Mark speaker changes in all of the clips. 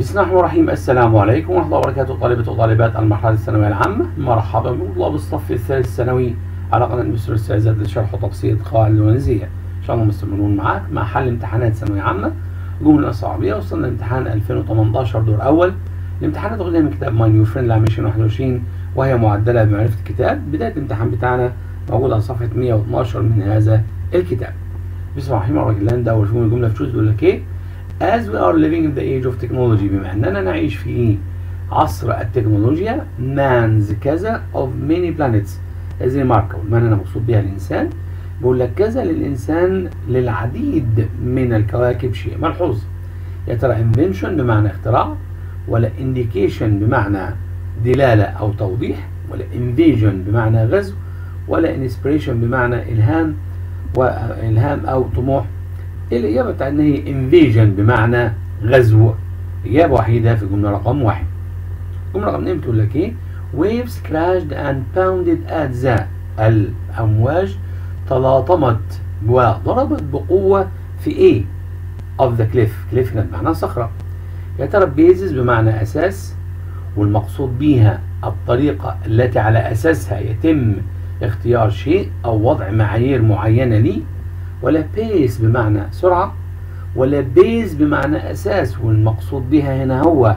Speaker 1: بسم الله الرحمن الرحيم السلام عليكم ورحمة الله وبركاته طالبة وطالبات المرحلة الثانوية العامة مرحبا بطلاب الصف الثالث الثانوي على قناة مستر السعزات لشرح وتبسيط قواعد الونزية إن شاء الله مستمرون معاك مع حل امتحانات ثانوية عامة جملة العربية وصلنا لامتحان 2018 دور أول الامتحانات واخدها من كتاب ماي نيو فريند لعام 2021 وهي معدلة بمعرفة الكتاب بداية الامتحان بتاعنا موجود على صفحة 112 من هذا الكتاب بسم الله الرحمن الرحيم الراجل ده أول شوف الجملة في بيقول لك إيه as we are living in the age of technology بما أننا نعيش في عصر التكنولوجيا man's كذا of many planets is remarkable ما أنا مقصود بها الإنسان بقول لك كذا للإنسان للعديد من الكواكب شيء ملحوظ يا ترى invention بمعنى اختراع ولا indication بمعنى دلالة أو توضيح ولا invasion بمعنى غزو ولا inspiration بمعنى إلهام وإلهام أو طموح الإجابة بتاعتنا هي invasion بمعنى غزو إجابة وحيدة في جملة رقم واحد جملة رقم اثنين بتقول لك إيه waves crashed and pounded at the الأمواج تلاطمت وضربت بقوة في إيه of the cliff cliff كانت معناها صخرة يا ترى بيزز بمعنى أساس والمقصود بيها الطريقة التي على أساسها يتم اختيار شيء أو وضع معايير معينة ليه ولا بيس بمعنى سرعة ولا بيز بمعنى أساس والمقصود بها هنا هو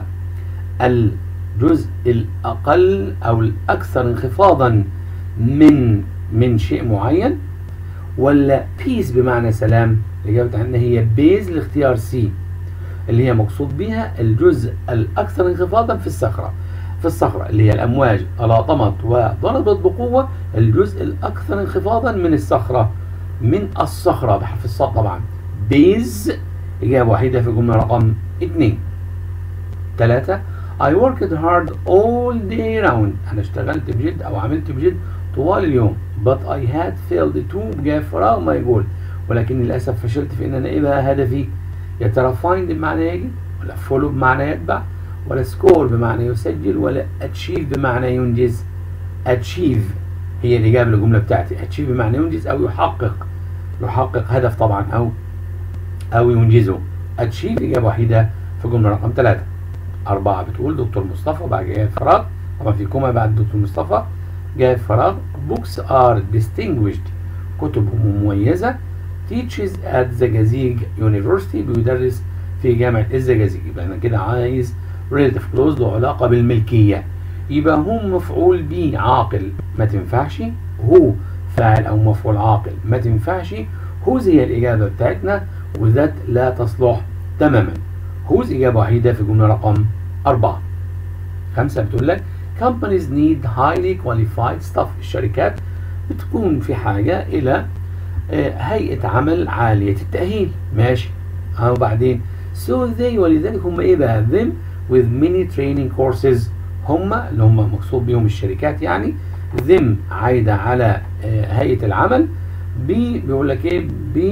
Speaker 1: الجزء الأقل أو الأكثر انخفاضا من من شيء معين ولا بيس بمعنى سلام الإجابة عندنا هي بيز لاختيار سي اللي هي مقصود بها الجزء الأكثر انخفاضا في الصخرة في الصخرة اللي هي الأمواج تلاطمت وضربت بقوة الجزء الأكثر انخفاضا من الصخرة من الصخرة بحرف الصاد طبعا بيز إجابة وحيدة في جملة رقم اثنين ثلاثة I worked hard all day round أنا اشتغلت بجد أو عملت بجد طوال اليوم but I had failed to جاء فراغ ما يقول ولكن للأسف فشلت في إن أنا إيه بقى هدفي يا ترى find بمعنى يجد ولا follow بمعنى يتبع ولا score بمعنى يسجل ولا achieve بمعنى ينجز achieve هي الإجابة للجملة بتاعتي achieve بمعنى ينجز أو يحقق يحقق هدف طبعا أو أو ينجزه achieve إجابة وحيدة في جملة رقم ثلاثة أربعة بتقول دكتور مصطفى بعد جاي فراغ طبعا في كوما بعد دكتور مصطفى جاي فراغ books are distinguished كتب مميزة teaches at زجاجيج University بيدرس في جامعة الزجاجيج يبقى أنا كده عايز relative clause له علاقة بالملكية يبقى هم مفعول به عاقل ما تنفعش هو فاعل أو مفعول عاقل ما تنفعش هوز هي الإجابة بتاعتنا وذات لا تصلح تماما هوز إجابة وحيدة في جملة رقم أربعة خمسة بتقول لك companies need highly qualified staff الشركات بتكون في حاجة إلى هيئة عمل عالية التأهيل ماشي أو بعدين so they ولذلك هم إيه بقى them with many training courses هم اللي هم مقصود بيهم الشركات يعني them عايدة على هيئة العمل بي بيقول لك ايه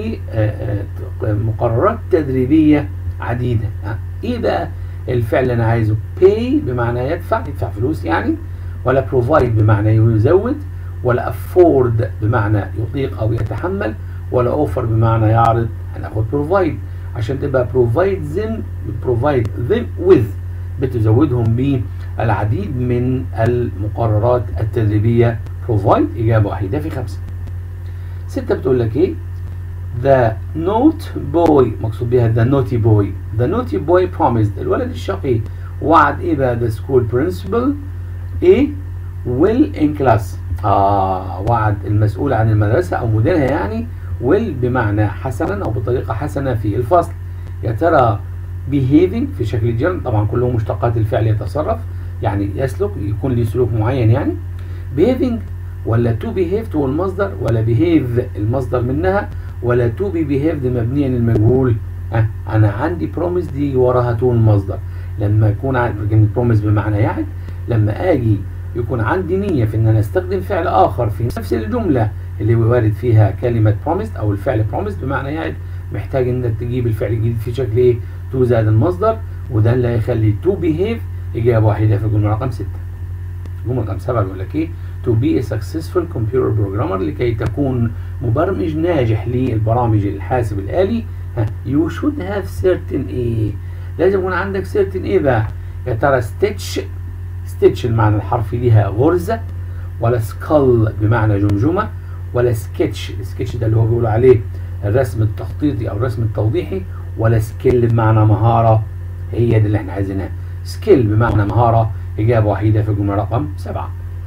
Speaker 1: بمقررات تدريبية عديدة ايه بقى الفعل اللي انا عايزه pay بمعنى يدفع يدفع فلوس يعني ولا provide بمعنى يزود ولا afford بمعنى يطيق او يتحمل ولا offer بمعنى يعرض هناخد provide عشان تبقى provide them provide them with بتزودهم بالعديد من المقررات التدريبية provide إجابة واحدة في خمسة ستة بتقول لك إيه the note boy مقصود بها the naughty boy the naughty boy promised الولد الشقي وعد إيه بقى the school principal إيه will in class آه وعد المسؤول عن المدرسة أو مديرها يعني will بمعنى حسنا أو بطريقة حسنة في الفصل يا ترى behaving في شكل الجرم طبعا كلهم مشتقات الفعل يتصرف يعني يسلك يكون له سلوك معين يعني behaving ولا to behave هو المصدر ولا behave المصدر منها ولا to be behaved مبنيا للمجهول أه انا عندي promise دي وراها to المصدر لما يكون عندي promise بمعنى يعد لما اجي يكون عندي نية في ان انا استخدم فعل اخر في نفس الجملة اللي وارد فيها كلمة promised او الفعل promised بمعنى يعد محتاج انك تجيب الفعل الجديد في شكل ايه تو زائد المصدر وده اللي هيخلي تو بيهيف اجابه واحده في الجمله رقم 6 الجمله رقم 7 بيقول لك ايه تو بي a successful computer programmer لكي تكون مبرمج ناجح للبرامج الحاسب الآلي you should have certain ايه لازم يكون عندك سيرتن ايه بقى يا ترى ستيتش ستيتش المعنى الحرفي ليها غرزة ولا سكال بمعنى جمجمة ولا سكتش السكتش ده اللي هو بيقولوا عليه الرسم التخطيطي او الرسم التوضيحي ولا سكيل بمعنى مهارة هي دي اللي احنا عايزينها سكيل بمعنى مهارة إجابة وحيدة في الجملة رقم سبعة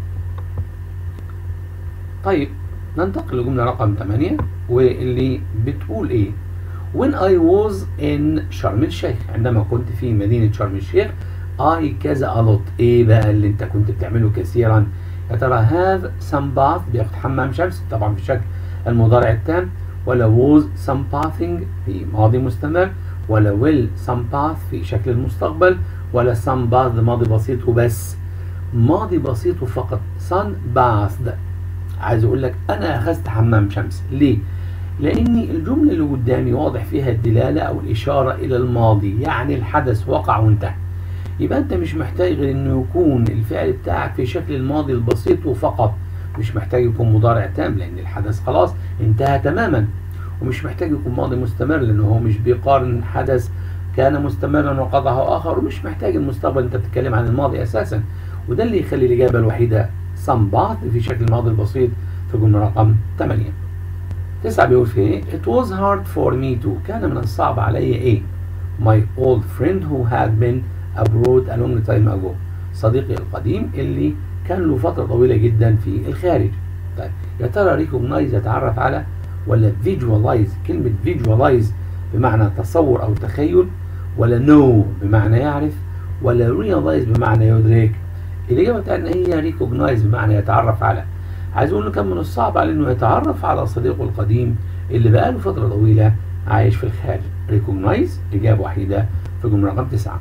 Speaker 1: طيب ننتقل لجملة رقم 8 واللي بتقول ايه When I was in شرم الشيخ عندما كنت في مدينة شرم الشيخ I كذا a lot ايه بقى اللي انت كنت بتعمله كثيرا يا ترى have some bath بياخد حمام شمس طبعا في شكل المضارع التام ولا was some bathing في ماضي مستمر ولا will some bath في شكل المستقبل ولا some bath ماضي بسيط وبس ماضي بسيط فقط sun bathed عايز اقول لك انا اخذت حمام شمس ليه لان الجمله اللي قدامي واضح فيها الدلاله او الاشاره الى الماضي يعني الحدث وقع وانتهى يبقى انت مش محتاج غير انه يكون الفعل بتاعك في شكل الماضي البسيط وفقط مش محتاج يكون مضارع تام لان الحدث خلاص انتهى تماما ومش محتاج يكون ماضي مستمر لانه هو مش بيقارن حدث كان مستمرا وقضاه اخر ومش محتاج المستقبل انت بتتكلم عن الماضي اساسا وده اللي يخلي الاجابه الوحيده some bath في شكل الماضي البسيط في الجمله رقم 8 تسعة بيقول في ايه it was hard for me to كان من الصعب علي ايه my old friend who had been abroad a long time ago صديقي القديم اللي كان له فترة طويلة جدا في الخارج طيب يا ترى recognize يتعرف على ولا visualize كلمة visualize بمعنى تصور أو تخيل ولا know بمعنى يعرف ولا realize بمعنى يدرك الإجابة بتاعتنا هي recognize بمعنى يتعرف على عايز أقول له كان من الصعب عليه إنه يتعرف على صديقه القديم اللي بقاله فترة طويلة عايش في الخارج recognize إجابة وحيدة في جملة رقم تسعة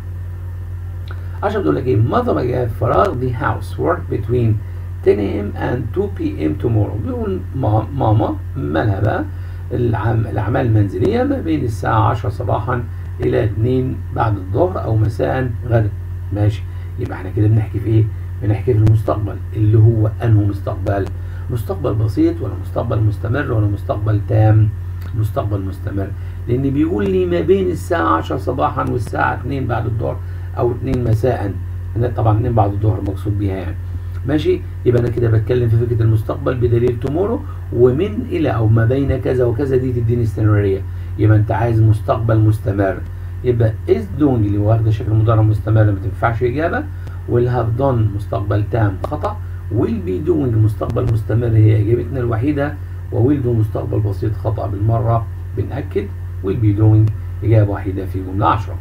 Speaker 1: عشان بتقول لك إيه mother جاء فراغ the housework between 10 a.m. and 2 p.m. tomorrow بيقول ماما مالها بقى العم الأعمال المنزلية ما بين الساعة 10 صباحا إلى 2 بعد الظهر أو مساء غدا ماشي يبقى احنا كده بنحكي في ايه؟ بنحكي في المستقبل اللي هو انه مستقبل مستقبل بسيط ولا مستقبل مستمر ولا مستقبل تام؟ مستقبل مستمر لان بيقول لي ما بين الساعة 10 صباحا والساعة 2 بعد الظهر او 2 مساء طبعا 2 بعد الظهر مقصود بيها يعني ماشي يبقى انا كده بتكلم في فكره المستقبل بدليل تومورو ومن الى او ما بين كذا وكذا دي تديني استمراريه يبقى انت عايز مستقبل مستمر يبقى is doing اللي واخده شكل مضارع مستمر ما تنفعش اجابه will have done مستقبل تام خطا will be doing مستقبل مستمر هي اجابتنا الوحيده و will do مستقبل بسيط خطا بالمره بنأكد will be doing اجابه وحيده في جمله 10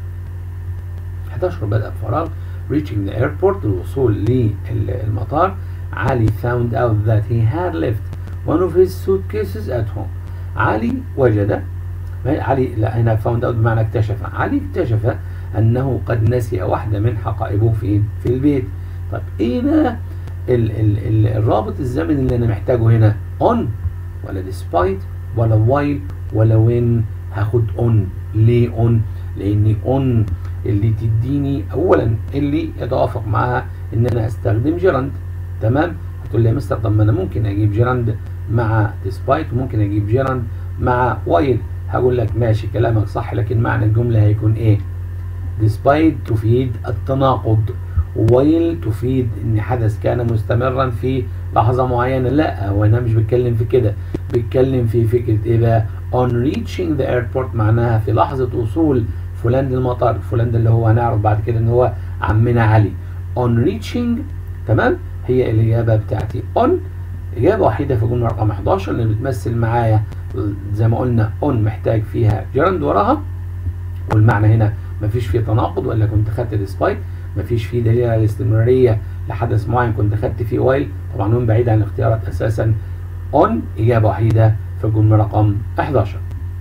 Speaker 1: 11 بدأ بفراغ reaching the airport الوصول للمطار علي found out that he had left one of his suitcases at home علي وجد علي لا هنا found out بمعنى اكتشف علي اكتشف انه قد نسي واحده من حقائبه فين في البيت طب ايه بقى ال ال ال الرابط الزمني اللي انا محتاجه هنا on ولا despite ولا while ولا when هاخد on ليه on لان on اللي تديني اولا اللي يتوافق معاها ان انا استخدم جيراند تمام هتقول لي يا مستر طب ما انا ممكن اجيب جيراند مع despite وممكن اجيب جيراند مع while هقول لك ماشي كلامك صح لكن معنى الجملة هيكون ايه despite تفيد التناقض while تفيد ان حدث كان مستمرا في لحظة معينة لا هو انا مش بتكلم في كده بتكلم في فكرة ايه بقى on reaching the airport معناها في لحظة وصول فلان للمطار فلان ده اللي هو هنعرف بعد كده ان هو عمنا علي on reaching تمام هي الإجابة بتاعتي on إجابة وحيدة في الجملة رقم 11 اللي بتمثل معايا زي ما قلنا on محتاج فيها جراند وراها والمعنى هنا مفيش فيه تناقض ولا كنت خدت despite مفيش فيه دليل على الاستمرارية لحدث معين كنت خدت فيه while طبعا هم بعيد عن الاختيارات أساسا on إجابة وحيدة في الجملة رقم 11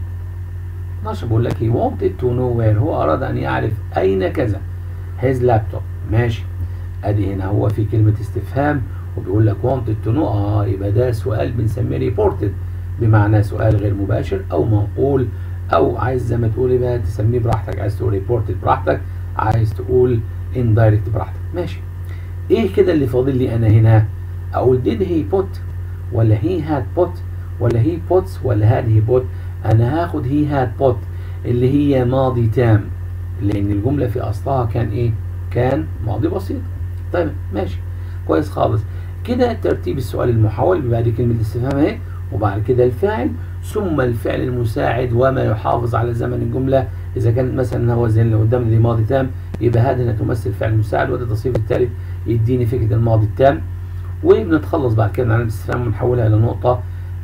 Speaker 1: 12 بقول لك he wanted to know where هو أراد أن يعرف أين كذا his laptop ماشي أدي هنا هو في كلمة استفهام وبيقول لك wanted to know اه يبقى ده سؤال بنسميه reported بمعنى سؤال غير مباشر او منقول او عايز زي ما تقول ايه بقى تسميه براحتك عايز تقول reported براحتك عايز تقول indirect براحتك ماشي ايه كده اللي فاضل لي انا هنا اقول did he put ولا he had put ولا he puts ولا had he put انا هاخد he had put اللي هي ماضي تام لان الجمله في اصلها كان ايه كان ماضي بسيط طيب ماشي كويس خالص كده ترتيب السؤال المحول بعد كلمه الاستفهام اهي وبعد كده الفاعل ثم الفعل المساعد وما يحافظ على زمن الجمله اذا كانت مثلا هو زي اللي قدامنا دي ماضي تام يبقى هذا هنا تمثل فعل مساعد وده التصريف الثالث يديني فكره الماضي التام وبنتخلص بعد كده عن الاستفهام ونحولها الى نقطه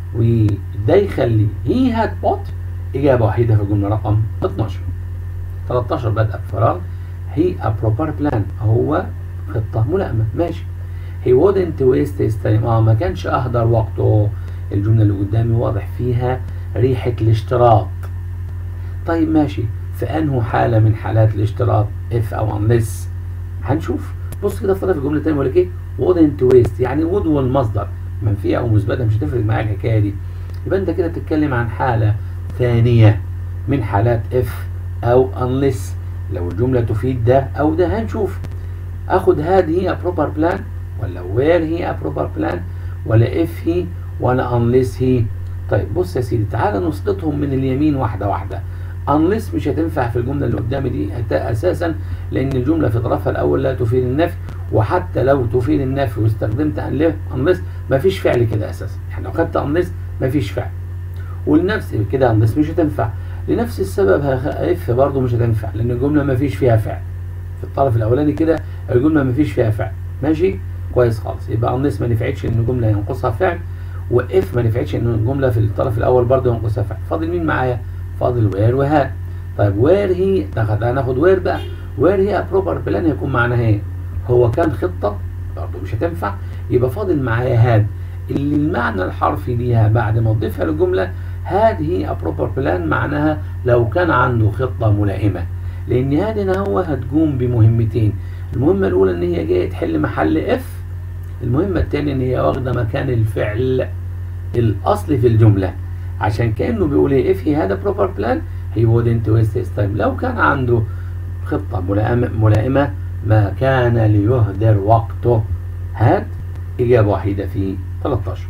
Speaker 1: وده يخلي هي هاد بوت اجابه وحيده في الجمله رقم 12 13 بدأ بفراغ هي a proper plan هو خطة ملائمة ماشي he wouldn't waste his time اه ما كانش اهدر وقته الجملة اللي قدامي واضح فيها ريحة الاشتراط طيب ماشي في انه حالة من حالات الاشتراط if او unless هنشوف بص كده في طرف الجملة التانية بيقول لك ايه wouldn't waste يعني would والمصدر منفية او مثبتة مش هتفرق معايا الحكاية دي يبقى انت كده بتتكلم عن حالة ثانية من حالات if او unless لو الجملة تفيد ده او ده هنشوف اخد هذه a proper plan ولا where هي a proper plan ولا if هي ولا unless هي طيب بص يا سيدي تعالى نسقطهم من اليمين واحدة واحدة unless مش هتنفع في الجملة اللي قدامي دي اساسا لان الجملة في طرفها الاول لا تفيد النفي وحتى لو تفيد النفي واستخدمت unless مفيش فعل كده اساسا يعني لو خدت unless مفيش فعل والنفس كده unless مش هتنفع لنفس السبب اف برضه مش هتنفع لان الجمله ما فيش فيها فعل في الطرف الاولاني كده الجمله ما فيش فيها فعل ماشي كويس خالص يبقى انليس ما نفعتش ان الجمله ينقصها فعل واف ما نفعتش ان الجمله في الطرف الاول برضه ينقصها فعل فاضل مين معايا فاضل وير وهاد طيب وير هي ناخد هناخد وير بقى وير هي بروبر بلان هيكون معناها ايه هو كان خطه برضه مش هتنفع يبقى فاضل معايا هاد اللي المعنى الحرفي ليها بعد ما تضيفها للجمله هذه بروبر بلان معناها لو كان عنده خطة ملائمة لأن هذه هو هتقوم بمهمتين المهمة الأولى إن هي جاية تحل محل اف المهمة الثانية إن هي واخدة مكان الفعل الأصلي في الجملة عشان كأنه بيقول إيه if he had a proper plan he wouldn't waste his time لو كان عنده خطة ملائمة, ملائمة ما كان ليهدر وقته هاد إجابة وحيدة في 13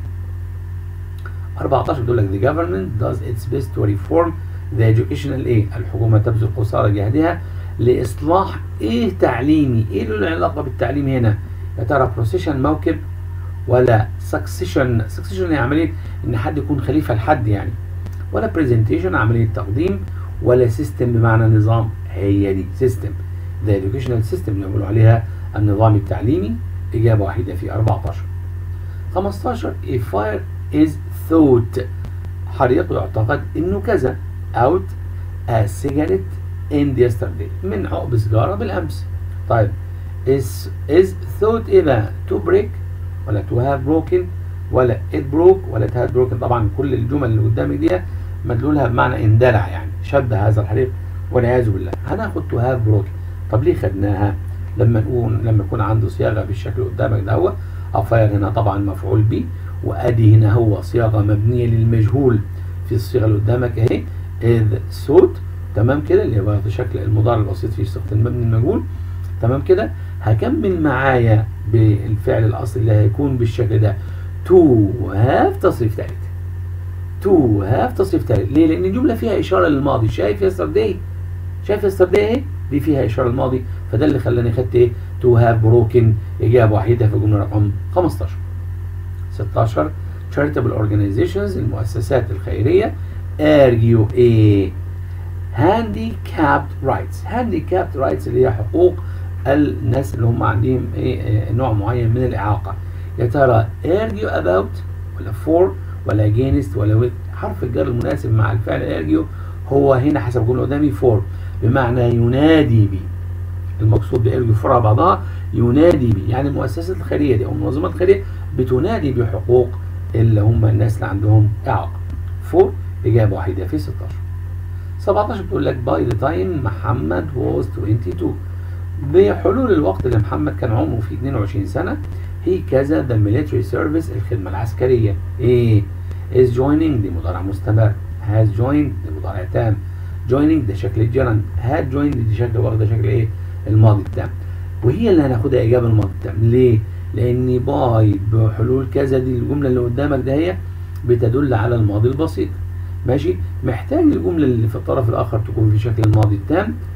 Speaker 1: 14 بتقول لك the government does its best to reform the educational ايه الحكومة تبذل قصارى جهدها لإصلاح ايه تعليمي ايه له العلاقة بالتعليم هنا يا ترى بروسيشن موكب ولا سكسيشن سكسيشن هي عملية ان حد يكون خليفة لحد يعني ولا برزنتيشن عملية تقديم ولا سيستم بمعنى نظام هي دي سيستم the educational system اللي بيقولوا عليها النظام التعليمي إجابة واحدة في 14 15 a fire is thought حريق يعتقد انه كذا out a cigarette in yesterday من عقب سيجاره بالامس طيب is is thought ايه بقى to break ولا to have broken ولا it broke ولا it had broken طبعا كل الجمل اللي قدامك دي مدلولها بمعنى اندلع يعني شبه هذا الحريق والعياذ بالله هناخد to have broken طب ليه خدناها لما نقول لما يكون عنده صياغه بالشكل اللي قدامك ده هو افاير هنا طبعا مفعول به وادي هنا هو صياغه مبنيه للمجهول في الصيغه اللي قدامك اهي اذ صوت تمام كده اللي هو شكل المضارع البسيط في صيغه المبني المجهول تمام كده هكمل معايا بالفعل الاصلي اللي هيكون بالشكل ده تو هاف تصريف ثالث تو هاف تصريف ثالث ليه لان الجمله فيها اشاره للماضي شايف يسترداي شايف يسترداي اهي دي فيها اشاره للماضي فده اللي خلاني خدت ايه تو هاف بروكن اجابه وحيده في الجمله رقم 15 16 charitable organizations المؤسسات الخيرية argue a handicapped rights handicapped rights اللي هي حقوق الناس اللي هم عندهم ايه نوع معين من الإعاقة يا ترى argue about ولا for ولا against ولا with حرف الجر المناسب مع الفعل argue هو هنا حسب الجملة قدامي for بمعنى ينادي به المقصود بارجو فرع بعضها ينادي به يعني المؤسسات الخيريه دي او المنظمات الخيريه بتنادي بحقوق اللي هم الناس اللي عندهم اعاقه فور اجابه واحده في 16 17 بتقول لك باي ذا تايم محمد was 22 بحلول الوقت اللي محمد كان عمره فيه 22 سنه هي كذا ذا ميليتري سيرفيس الخدمه العسكريه ايه is joining دي مضارع مستمر has joined دي مضارع تام joining ده شكل الجرند had joined دي شكل واخده شكل ايه الماضي التام وهي اللي هناخدها اجابه الماضي التام ليه لان باي بحلول كذا دي الجمله اللي قدامك ده هي بتدل على الماضي البسيط ماشي محتاج الجمله اللي في الطرف الاخر تكون في شكل الماضي التام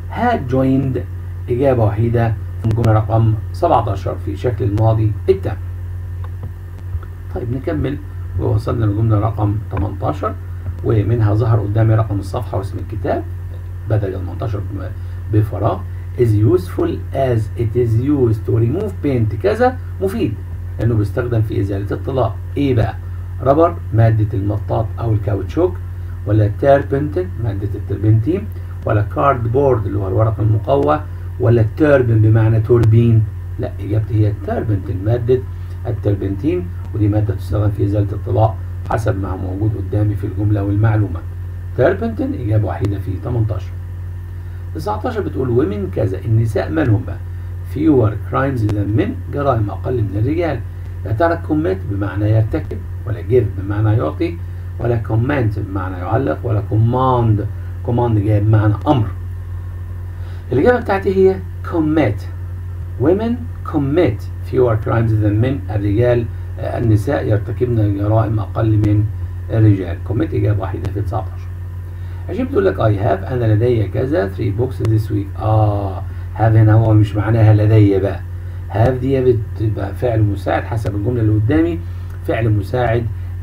Speaker 1: had joined إجابة وحيدة في الجملة رقم 17 في شكل الماضي التام طيب نكمل ووصلنا للجملة رقم 18 ومنها ظهر قدامي رقم الصفحة واسم الكتاب بدل 18 بفراغ is useful as it is used to remove paint كذا مفيد لأنه بيستخدم في إزالة الطلاء إيه بقى؟ ربر مادة المطاط أو الكاوتشوك ولا تيربنتين مادة التربنتين ولا كارد بورد اللي هو الورق المقوى ولا توربن بمعنى توربين لا إجابتي هي توربنتين مادة التربنتين ودي مادة تستخدم في إزالة الطلاء حسب ما موجود قدامي في الجملة والمعلومة تيربنتين إجابة وحيدة في 18 19 بتقول ومن كذا النساء مالهم بقى fewer crimes than men جرائم أقل من الرجال يا ترى commit بمعنى يرتكب ولا give بمعنى يعطي ولا comment بمعنى يعلق ولا command command جاي بمعنى أمر الإجابة بتاعتي هي commit women commit fewer crimes than men الرجال النساء يرتكبن جرائم أقل من الرجال commit إجابة واحدة في 19 عشان بتقول لك I have أنا لدي كذا 3 books this week آه have هنا هو مش معناها لدي بقى have دي بتبقى فعل مساعد حسب الجملة اللي قدامي فعل مساعد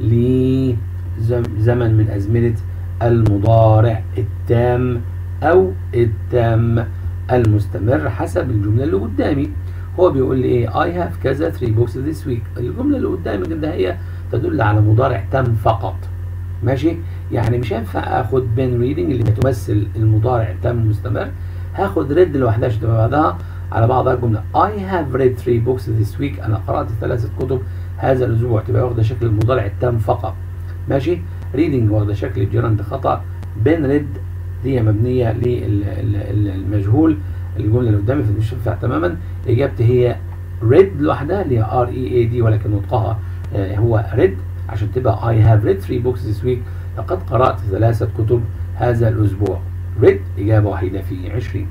Speaker 1: لزمن من أزمنة المضارع التام أو التام المستمر حسب الجملة اللي قدامي هو بيقول لي ايه I have كذا 3 books this week الجملة اللي قدامي كده هي تدل على مضارع تام فقط ماشي يعني مش هينفع اخد بين ريدنج اللي بتمثل المضارع التام المستمر هاخد ريد لوحدها عشان تبقى بعدها على بعضها الجملة I have read 3 books this week أنا قرأت ثلاثة كتب هذا الأسبوع تبقى واخدة شكل المضارع التام فقط ماشي reading واخدة شكل الجيران خطأ بين ريد دي مبنية للمجهول الجملة اللي قدامي فمش تنفع تماما إجابتي هي read لوحدها اللي هي R E A D ولكن نطقها آه هو read عشان تبقى I have read 3 books this week لقد قرأت ثلاثة كتب هذا الأسبوع read إجابة وحيدة في 20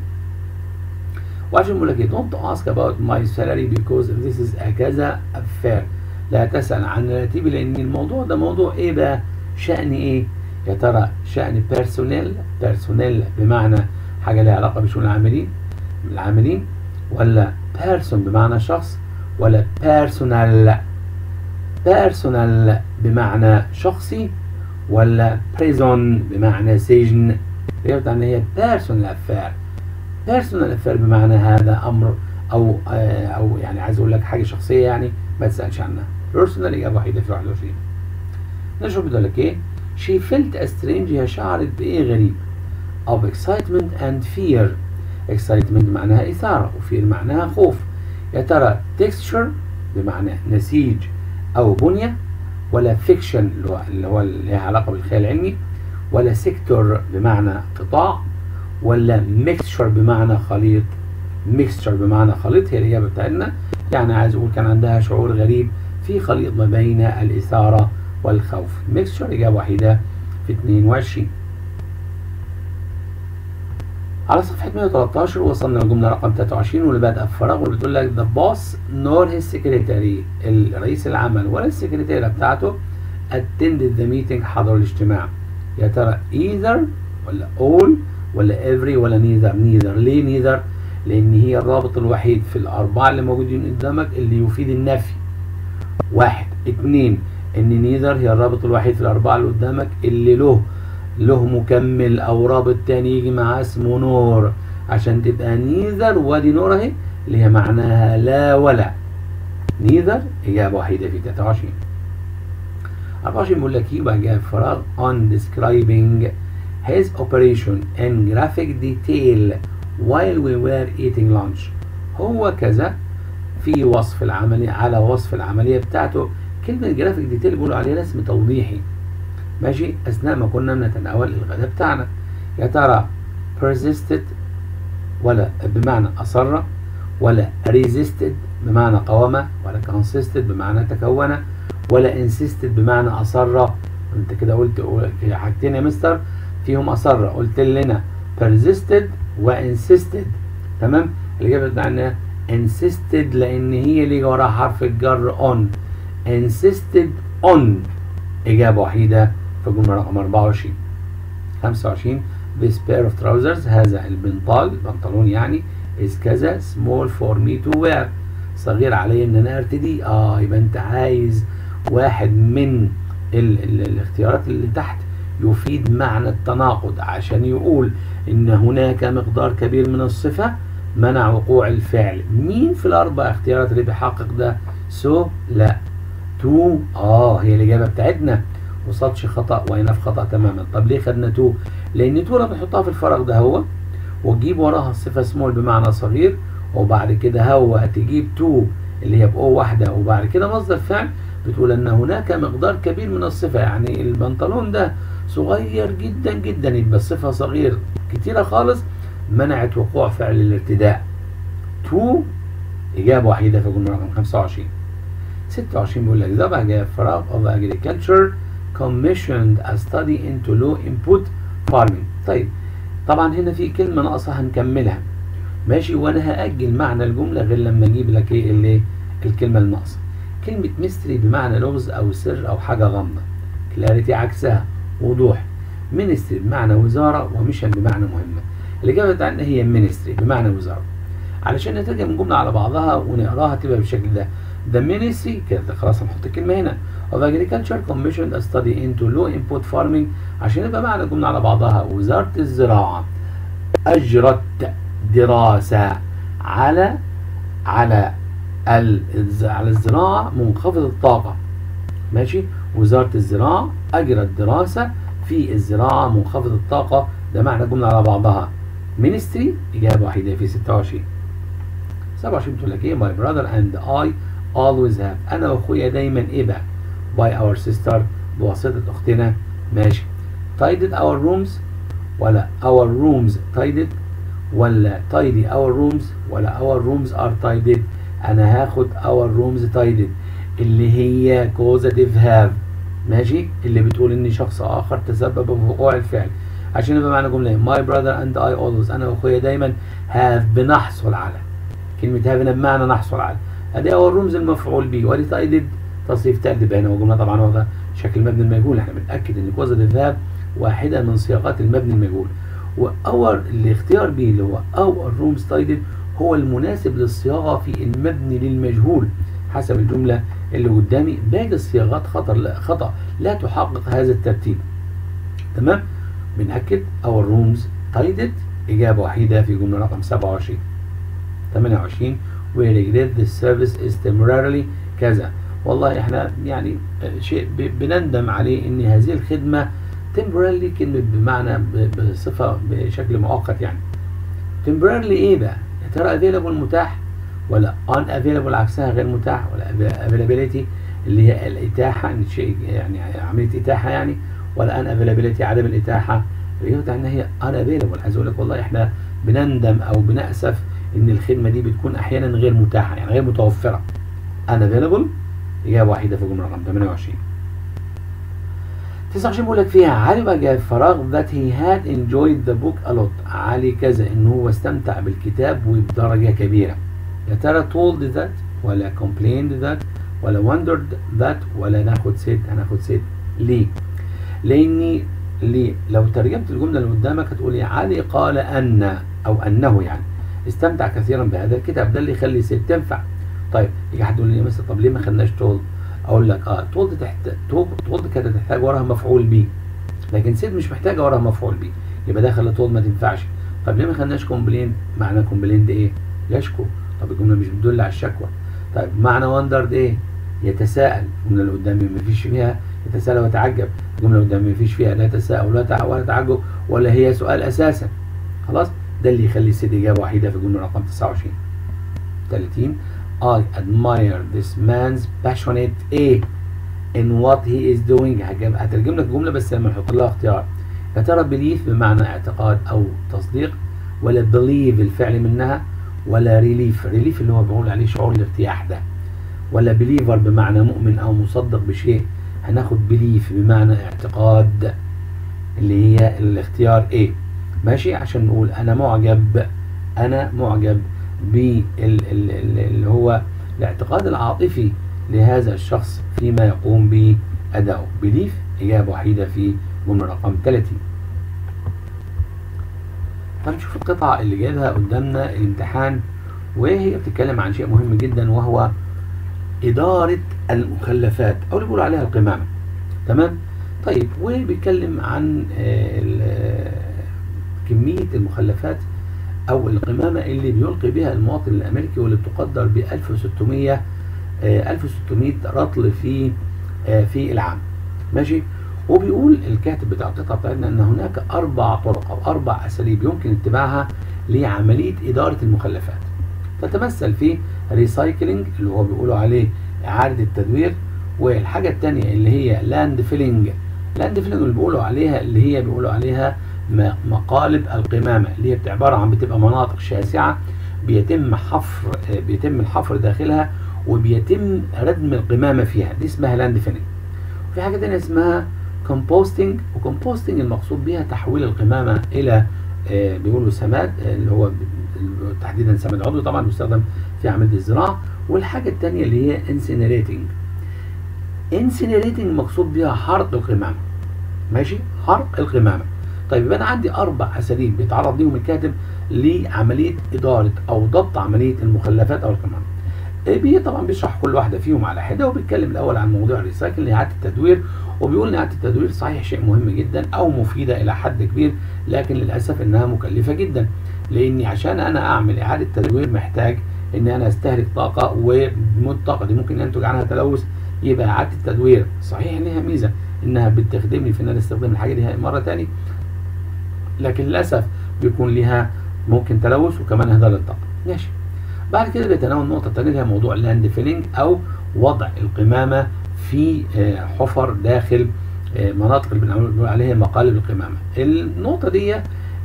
Speaker 1: وعشان بقول لك ايه don't ask about my salary because this is a كذا affair لا تسأل عن راتبي لأن الموضوع ده موضوع ايه بقى شأن ايه يا ترى شأن بيرسونيل بيرسونيل بمعنى حاجة لها علاقة بشؤون العاملين العاملين ولا بيرسون بمعنى شخص ولا بيرسونال بيرسونال بمعنى شخصي ولا بريزون بمعنى سجن يبقى ان هي بيرسونال افير بيرسونال افير بمعنى هذا امر او آه او يعني عايز اقول لك حاجه شخصيه يعني ما تسالش عنها بيرسونال اجابه وحيده في 21 نشوف بيقول لك ايه she felt a strange هي شعرت بايه غريب of excitement and fear excitement معناها اثاره وفير معناها خوف يا ترى texture بمعنى نسيج او بنيه ولا فيكشن اللي هو اللي هو اللي لها علاقه بالخيال العلمي ولا سيكتور بمعنى قطاع ولا ميكستشر بمعنى خليط ميكستشر بمعنى خليط هي الاجابه بتاعتنا يعني عايز اقول كان عندها شعور غريب في خليط ما بين الاثاره والخوف ميكستشر اجابه وحيده في 22 على صفحة 113 وصلنا للجملة رقم 23 واللي بادئة بفراغ واللي بتقول لك the boss nor his secretary الرئيس العمل ولا السكرتيرة بتاعته attended the meeting حضروا الاجتماع يا ترى either ولا all ولا every ولا neither neither ليه neither؟ لأن هي الرابط الوحيد في الأربعة اللي موجودين قدامك اللي يفيد النفي واحد اتنين إن neither هي الرابط الوحيد في الأربعة اللي قدامك اللي له له مكمل او رابط تاني يجي معاه اسمه نور عشان تبقى نيذر وادي نور اهي اللي هي معناها لا ولا نيذر اجابه وحيده في 23 24 بيقول لك يبقى جاء فراغ on describing his operation in graphic detail while we were eating lunch هو كذا في وصف العملية على وصف العملية بتاعته كلمة جرافيك ديتيل بيقولوا عليها رسم توضيحي ماشي اثناء ما كنا بنتناول الغداء بتاعنا يا ترى persisted ولا بمعنى اصر ولا resisted بمعنى قاوم ولا consisted بمعنى تكون ولا insisted بمعنى اصر انت كده قلت حاجتين يا مستر فيهم اصر قلت لنا persisted وinsisted تمام الاجابه بتاعنا insisted لان هي اللي وراها حرف الجر on insisted on اجابه وحيده في الجمله رقم 24 25 this pair of trousers هذا البنطال البنطلون يعني is كذا small for me to wear صغير علي ان انا ارتدي اه يبقى انت عايز واحد من ال ال الاختيارات اللي تحت يفيد معنى التناقض عشان يقول ان هناك مقدار كبير من الصفة منع وقوع الفعل مين في الاربع اختيارات اللي بيحقق ده سو so, لا تو اه هي الاجابة بتاعتنا وصلتش خطأ وهنا في خطأ تماما طب ليه خدنا تو لان تو لما بنحطها في الفراغ ده هو وتجيب وراها الصفة سمول بمعنى صغير وبعد كده هو هتجيب تو اللي هي بأو واحدة وبعد كده مصدر فعل بتقول ان هناك مقدار كبير من الصفة يعني البنطلون ده صغير جدا جدا يبقى الصفة صغير كتيرة خالص منعت وقوع فعل الارتداء تو إجابة وحيدة في الجملة رقم 25 26 بيقول لك ده بقى جاي فراغ of agriculture commissioned a study into low input farming طيب طبعا هنا في كلمة ناقصة هنكملها ماشي وانا هأجل معنى الجملة غير لما اجيب لك ايه اللي الكلمة الناقصة كلمة ميستري بمعنى لغز او سر او حاجة غامضة كلاريتي عكسها وضوح مينستري بمعنى وزارة وميشن بمعنى مهمة الإجابة بتاعتنا هي مينستري بمعنى وزارة علشان نترجم الجملة على بعضها ونقراها تبقى بالشكل ده The ministry كده خلاص هنحط الكلمة هنا of agriculture commissioned a study into low input farming عشان يبقى معنى الجملة على بعضها وزارة الزراعة أجرت دراسة على على على الزراعة منخفض الطاقة ماشي وزارة الزراعة أجرت دراسة في الزراعة منخفض الطاقة ده معنى الجملة على بعضها ministry إجابة وحيدة في 26 27 بتقول لك إيه my brother and I always have أنا وأخويا دايما إيه بقى by our sister بواسطة أختنا ماشي tidied our rooms ولا our rooms tidied ولا tidy our rooms ولا our rooms are tidied أنا هاخد our rooms tidied اللي هي causative have ماشي اللي بتقول ان شخص اخر تسبب في وقوع الفعل عشان يبقى معنى جمله my brother and I always انا واخويا دايما have بنحصل على كلمه have هنا بمعنى نحصل على ادي اول رمز المفعول به وادي تايدد تصريف تأدب هنا وجمله طبعا واخده شكل المبني المجهول احنا بنتاكد ان causative have واحده من صياغات المبني المجهول واور الاختيار به اللي هو اور rooms tidied هو المناسب للصياغه في المبني للمجهول حسب الجمله اللي قدامي باقي الصياغات خطر لا خطأ لا تحقق هذا الترتيب تمام بنأكد our rooms tidied إجابة وحيدة في جملة رقم 27 28 we regret the service is temporarily كذا والله احنا يعني شيء بنندم عليه ان هذه الخدمة temporarily كلمة بمعنى بصفة بشكل مؤقت يعني temporarily ايه بقى يا ترى available متاح ولا unavailable عكسها غير متاح ولا availability اللي هي الإتاحة إن شيء يعني عملية إتاحة يعني ولا unavailability عدم الإتاحة الإجابة بتاعتنا هي unavailable عايز أقول لك والله إحنا بنندم أو بنأسف إن الخدمة دي بتكون أحيانا غير متاحة يعني غير متوفرة unavailable إجابة واحدة في الجملة رقم 28 29 بيقول لك فيها علي بقى جاء فراغ that he had enjoyed the book a lot علي كذا إن هو استمتع بالكتاب وبدرجة كبيرة يا ترى told that ولا complained that ولا wondered that ولا ناخد said هناخد said ليه؟ لأني ليه؟ لو ترجمت الجملة اللي قدامك هتقولي علي قال أن أو أنه يعني استمتع كثيرا بهذا الكتاب ده اللي يخلي said تنفع طيب يجي حد يقول لي مثلا طب ليه ما خدناش told؟ أقول لك اه told تحت told كانت تحتاج وراها مفعول به لكن said مش محتاجة وراها مفعول به يبقى ده خلى told ما تنفعش طب ليه ما خدناش complain؟ معنى complain ده إيه؟ يشكو طب الجملة مش بتدل على الشكوى طيب معنى وندرد ايه يتساءل الجملة اللي قدامي ما فيش فيها يتساءل ويتعجب الجملة اللي قدامي ما فيش فيها لا تساءل ولا ولا تعجب ولا هي سؤال اساسا خلاص ده اللي يخلي الست اجابة وحيدة في الجملة رقم 29 30 I admire this man's passionate ايه in what he is doing هترجم لك الجملة بس لما نحط لها اختيار يا ترى belief بمعنى اعتقاد او تصديق ولا believe الفعل منها ولا ريليف ريليف اللي هو بنقول عليه شعور الارتياح ده ولا بليفر بمعنى مؤمن او مصدق بشيء هناخد بليف بمعنى اعتقاد اللي هي الاختيار ايه ماشي عشان نقول انا معجب انا معجب باللي هو الاعتقاد العاطفي لهذا الشخص فيما يقوم بأدائه بليف إجابة وحيدة في جملة رقم 30 فنشوف القطعة اللي جايبها قدامنا الامتحان وهي بتتكلم عن شيء مهم جدا وهو إدارة المخلفات أو اللي بيقولوا عليها القمامة تمام طيب وبيتكلم عن آه، ال- آه، كمية المخلفات أو القمامة اللي بيلقي بها المواطن الأمريكي واللي بتقدر ب 1600 آه، 1600 رطل في آه، في العام ماشي وبيقول الكاتب بتاع القطعة بتاعتنا أن هناك أربع طرق أو أربع أساليب يمكن اتباعها لعملية إدارة المخلفات تتمثل في ريسايكلينج اللي هو بيقولوا عليه إعادة التدوير والحاجة التانية اللي هي لاند فيلينج لاند فيلينج اللي بيقولوا عليها اللي هي بيقولوا عليها م- مقالب القمامة اللي هي بتبقى عبارة عن بتبقى مناطق شاسعة بيتم حفر آه، بيتم الحفر داخلها وبيتم ردم القمامة فيها دي اسمها لاند فيلينج في حاجة تانية اسمها كومبوستنج وكومبوستنج المقصود بها تحويل القمامة إلى آه، بيقولوا سماد آه، اللي هو ب- تحديدا سماد عضوي طبعا بيستخدم في عملية الزراعة والحاجة التانية اللي هي انسينيريتنج انسينيريتنج مقصود بها حرق القمامة ماشي حرق القمامة طيب يبقى انا عندي اربع اساليب بيتعرض ليهم الكاتب لعمليه اداره او ضبط عمليه المخلفات او القمامه إيه بي طبعا بيشرح كل واحده فيهم على حده وبيتكلم الاول عن موضوع الريسايكل اعاده التدوير وبيقول ان اعاده التدوير صحيح شيء مهم جدا او مفيده الى حد كبير لكن للاسف انها مكلفه جدا لاني عشان انا اعمل اعاده تدوير محتاج ان انا استهلك طاقه والطاقه دي ممكن ينتج عنها تلوث يبقى اعاده التدوير صحيح ليها ميزه انها بتخدمني في ان انا استخدم الحاجه دي مره تاني لكن للاسف بيكون ليها ممكن تلوث وكمان هدر للطاقه ماشي بعد كده بيتناول النقطه الثانيه اللي هي موضوع اللاند فيلينج او وضع القمامه في آه، حفر داخل آه، مناطق اللي بنقول بنقول عليها مقالب القمامه النقطه دي آه،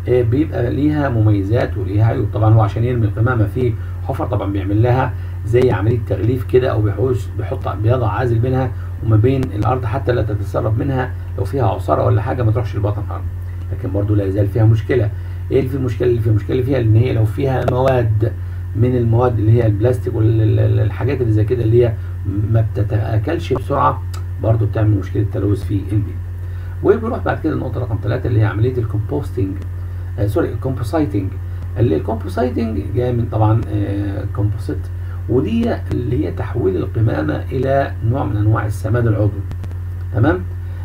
Speaker 1: بيبقى ليها مميزات وليها عيوب طبعا هو عشان يرمي القمامه في حفر طبعا بيعمل لها زي عمليه تغليف كده او بيحوش بيحط بيضع عازل بينها وما بين الارض حتى لا تتسرب منها لو فيها عصاره ولا حاجه ما تروحش لبطن الارض لكن برضو لا يزال فيها مشكله ايه اللي في المشكله اللي فيها المشكله اللي فيها ان هي لو فيها مواد من المواد اللي هي البلاستيك والحاجات اللي زي كده اللي هي ما بتتاكلش بسرعه برضو بتعمل مشكله تلوث في البيئه وبنروح بعد كده النقطه رقم ثلاثة اللي هي عمليه الكومبوستنج آه سوري الكومبوسايتنج اللي الكومبوسايتنج جاي من طبعا آه كومبوسيت ودي اللي هي تحويل القمامه الى نوع من انواع السماد العضوي تمام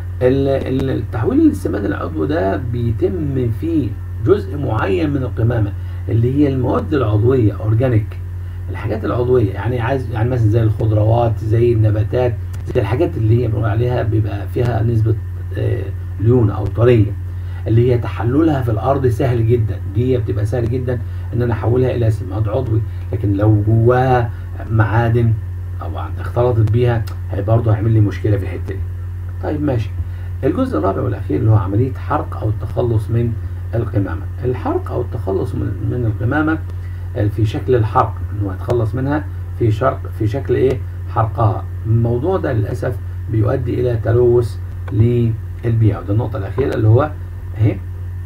Speaker 1: ال- ال- التحويل للسماد العضوي ده بيتم فيه جزء معين من القمامه اللي هي المواد العضويه اورجانيك الحاجات العضويه يعني عايز يعني مثلا زي الخضروات زي النباتات زي الحاجات اللي هي بنقول عليها بيبقى فيها نسبه آه، ليونه او طريه اللي هي تحللها في الارض سهل جدا دي بتبقى سهل جدا ان انا احولها الى سماد عضوي لكن لو جواها معادن طبعا اختلطت بيها هي برضه هيعمل لي مشكله في الحته دي طيب ماشي الجزء الرابع والاخير اللي هو عمليه حرق او التخلص من القمامه الحرق او التخلص من من القمامه آه، في شكل الحرق انه هتخلص منها في شرق في شكل ايه حرقها الموضوع ده للاسف بيؤدي الى تلوث للبيئه وده النقطه الاخيره اللي هو اهي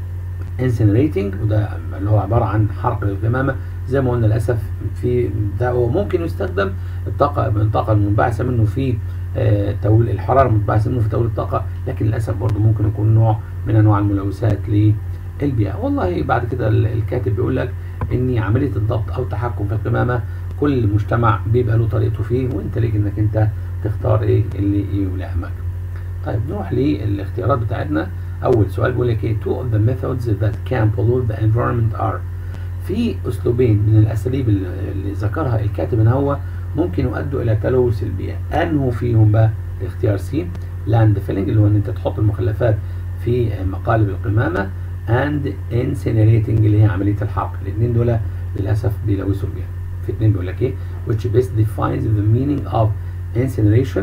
Speaker 1: incinerating وده اللي هو عباره عن حرق للقمامه زي ما قلنا للاسف في ده هو ممكن يستخدم الطاقه الطاقه المنبعثه منه في آه، توليد الحراره المنبعثه منه في توليد الطاقه لكن للاسف برضه ممكن يكون نوع من انواع الملوثات للبيئه والله بعد كده ال- الكاتب بيقول لك ان عمليه الضبط او التحكم في القمامه كل مجتمع بيبقى له طريقته فيه وانت ليك انك انت تختار ايه اللي يلائمك طيب نروح للاختيارات بتاعتنا اول سؤال بيقول لك ايه two of the methods that can pollute the environment are في اسلوبين من الاساليب اللي اللي ذكرها الكاتب ان هو ممكن يؤدوا الى تلوث البيئه انه فيهم بقى الاختيار سي لاند فيلنج اللي هو ان انت تحط المخلفات في مقالب القمامه اند انسينيريتنج اللي هي عمليه الحرق الاثنين دول للاسف بيلوثوا البيئه في اثنين بيقول لك ايه which best defines the meaning of incineration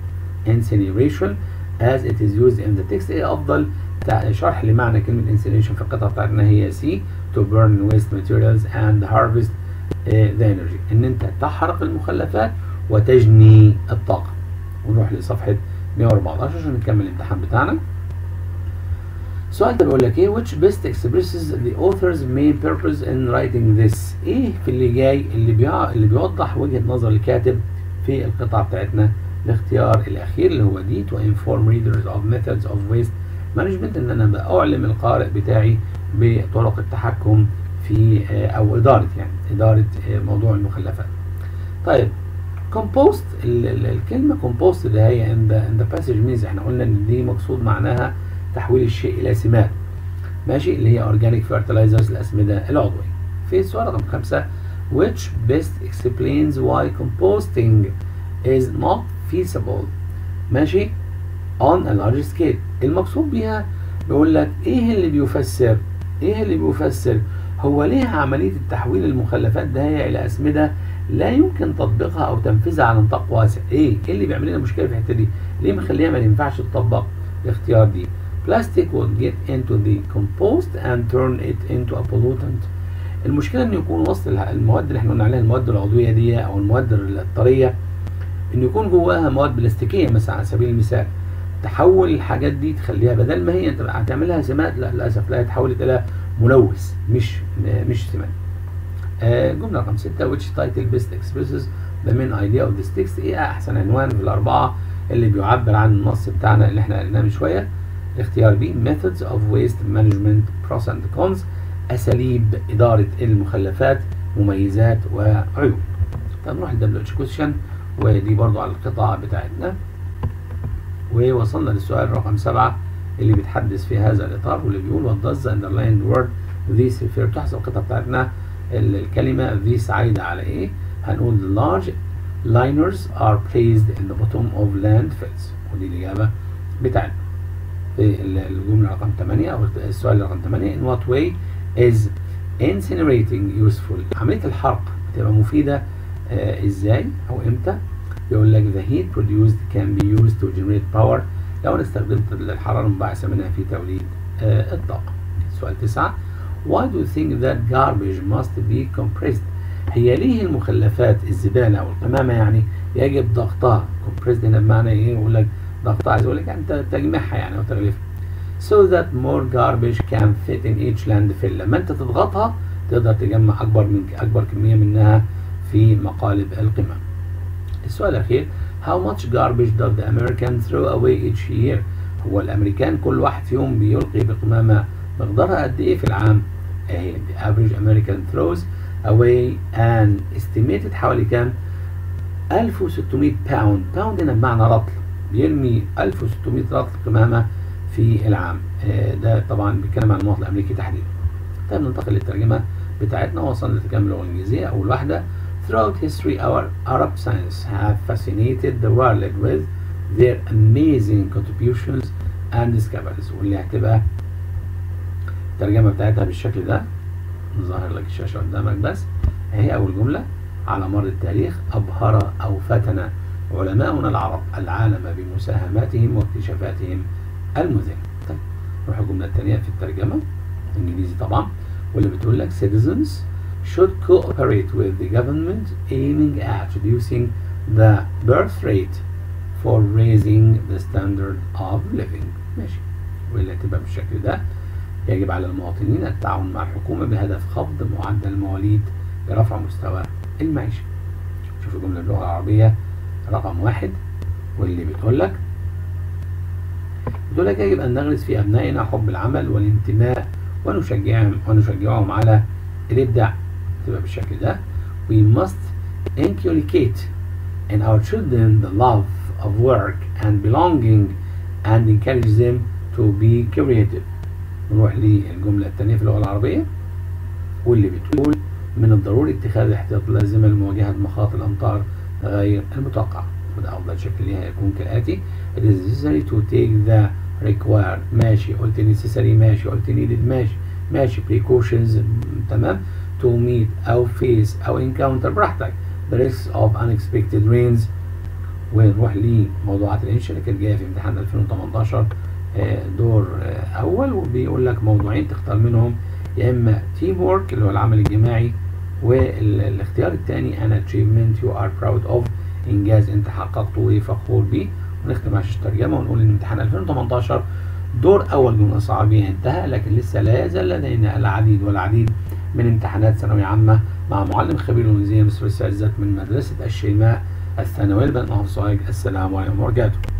Speaker 1: incineration as it is used in the text ايه افضل تع- شرح لمعنى كلمه incineration في القطعه بتاعتنا هي سي to burn waste materials and harvest uh, the energy ان انت تحرق المخلفات وتجني الطاقه ونروح لصفحه 114 عشان نكمل الامتحان بتاعنا السؤال ده بيقول لك ايه which best expresses the author's main purpose in writing this ايه في اللي جاي اللي بيع... اللي بيوضح وجهة نظر الكاتب في القطعة بتاعتنا الاختيار الاخير اللي هو دي to inform readers of methods of waste management ان انا بأعلم القارئ بتاعي بطرق التحكم في او اداره يعني اداره موضوع المخلفات طيب compost الكلمه compost اللي هي in the, in the passage means احنا قلنا ان دي مقصود معناها تحويل الشيء الى سمات ماشي اللي هي organic fertilizers الاسمده العضويه في السؤال رقم خمسة which best explains why composting is not feasible ماشي on a large scale المقصود بيها بيقول لك ايه اللي بيفسر ايه اللي بيفسر هو ليه عملية التحويل المخلفات ده هي الى اسمدة لا يمكن تطبيقها او تنفيذها على نطاق واسع ايه ايه اللي بيعمل لنا مشكلة في الحتة دي ليه مخليها ما ينفعش تطبق الاختيار دي plastic will get into the compost and turn it into a pollutant المشكله انه يكون وسط المواد اللي احنا قلنا عليها المواد العضويه دي او المواد الطريه انه يكون جواها مواد بلاستيكيه مثلا على سبيل المثال تحول الحاجات دي تخليها بدل ما هي انت هتعملها سمات لا للاسف لا اتحولت الى ملوث مش مش سمات آه جمله رقم 6 which title best expresses the main idea of this text ايه احسن عنوان في الاربعه اللي بيعبر عن النص بتاعنا اللي احنا قلناه من شويه اختيار بي methods of waste management pros and cons اساليب اداره المخلفات مميزات وعيوب طب نروح للدبليو اتش كويشن ودي برضو على القطاع بتاعتنا ووصلنا للسؤال رقم سبعة اللي بيتحدث في هذا الإطار واللي بيقول what does the underlined word this refer تحسب القطعة بتاعتنا الكلمة this عايدة على إيه؟ هنقول the large liners are placed in the bottom of landfills ودي الإجابة بتاعتنا في الجملة رقم 8 أو السؤال رقم 8 in what way is incinerating useful عملية الحرق بتبقى مفيدة آه ازاي او امتى يقول لك the heat produced can be used to generate power لو انا استخدمت الحرارة المنبعثة منها في توليد آه الطاقة سؤال تسعة why do you think that garbage must be compressed هي ليه المخلفات الزبالة او القمامة يعني يجب ضغطها compressed هنا بمعنى ايه يقول لك ضغطها عايز اقول لك يعني تجميعها يعني او تغليفها so that more garbage can fit in each landfill لما انت تضغطها تقدر تجمع اكبر من اكبر كميه منها في مقالب القمم. السؤال الاخير how much garbage does the American throw away each year هو الامريكان كل واحد فيهم بيلقي بقمامه مقدارها قد ايه في العام؟ اهي the average American throws away an estimated حوالي كام؟ 1600 باوند باوند هنا بمعنى رطل بيرمي 1600 رطل قمامه في العام آه ده طبعا بيتكلم عن المواطن الامريكي تحديدا طيب ننتقل للترجمه بتاعتنا وصلنا لترجمه اللغه الانجليزيه اول واحده Throughout history our Arab science have fascinated the world with their amazing contributions and discoveries واللي هتبقى الترجمه بتاعتها بالشكل ده ظاهر لك الشاشه قدامك بس اهي اول جمله على مر التاريخ ابهر او فتن علماؤنا العرب العالم بمساهماتهم واكتشافاتهم المذهلة طيب نروح الجملة الثانية في الترجمة انجليزي طبعا واللي بتقول لك citizens should cooperate with the government aiming at reducing the birth rate for raising the standard of living ماشي واللي هتبقى بالشكل ده يجب على المواطنين التعاون مع الحكومة بهدف خفض معدل المواليد لرفع مستوى المعيشة شوف الجملة باللغة العربية رقم واحد واللي بتقول لك بتقول لك يجب أن نغرس في أبنائنا حب العمل والانتماء ونشجعهم ونشجعهم على الإبداع تبقى بالشكل ده we must inculcate in our children the love of work and belonging and encourage them to be creative نروح للجملة الثانية في اللغة العربية واللي بتقول من الضروري اتخاذ الاحتياط اللازمة لمواجهة مخاطر الأمطار غير المتوقعة وده أفضل شكل ليها يكون كالآتي it is necessary to take the required ماشي قلت necessary ماشي قلت needed ماشي ماشي precautions تمام to meet أو face أو encounter براحتك the risks of unexpected rains ونروح لموضوعات الانشاء اللي كانت جايه في امتحان 2018 دور اول وبيقول لك موضوعين تختار منهم يا اما تيم وورك اللي هو العمل الجماعي والاختيار الثاني an achievement you are proud of انجاز انت حققته وفخور بيه ونختم عشان الترجمه ونقول ان امتحان 2018 دور اول جمله صعبيه انتهى لكن لسه لا يزال لدينا العديد والعديد من امتحانات ثانويه عامه مع معلم خبير الانجليزيه مستر السعزت من مدرسه الشيماء الثانويه البنات محافظ السلام عليكم ورحمه الله وبركاته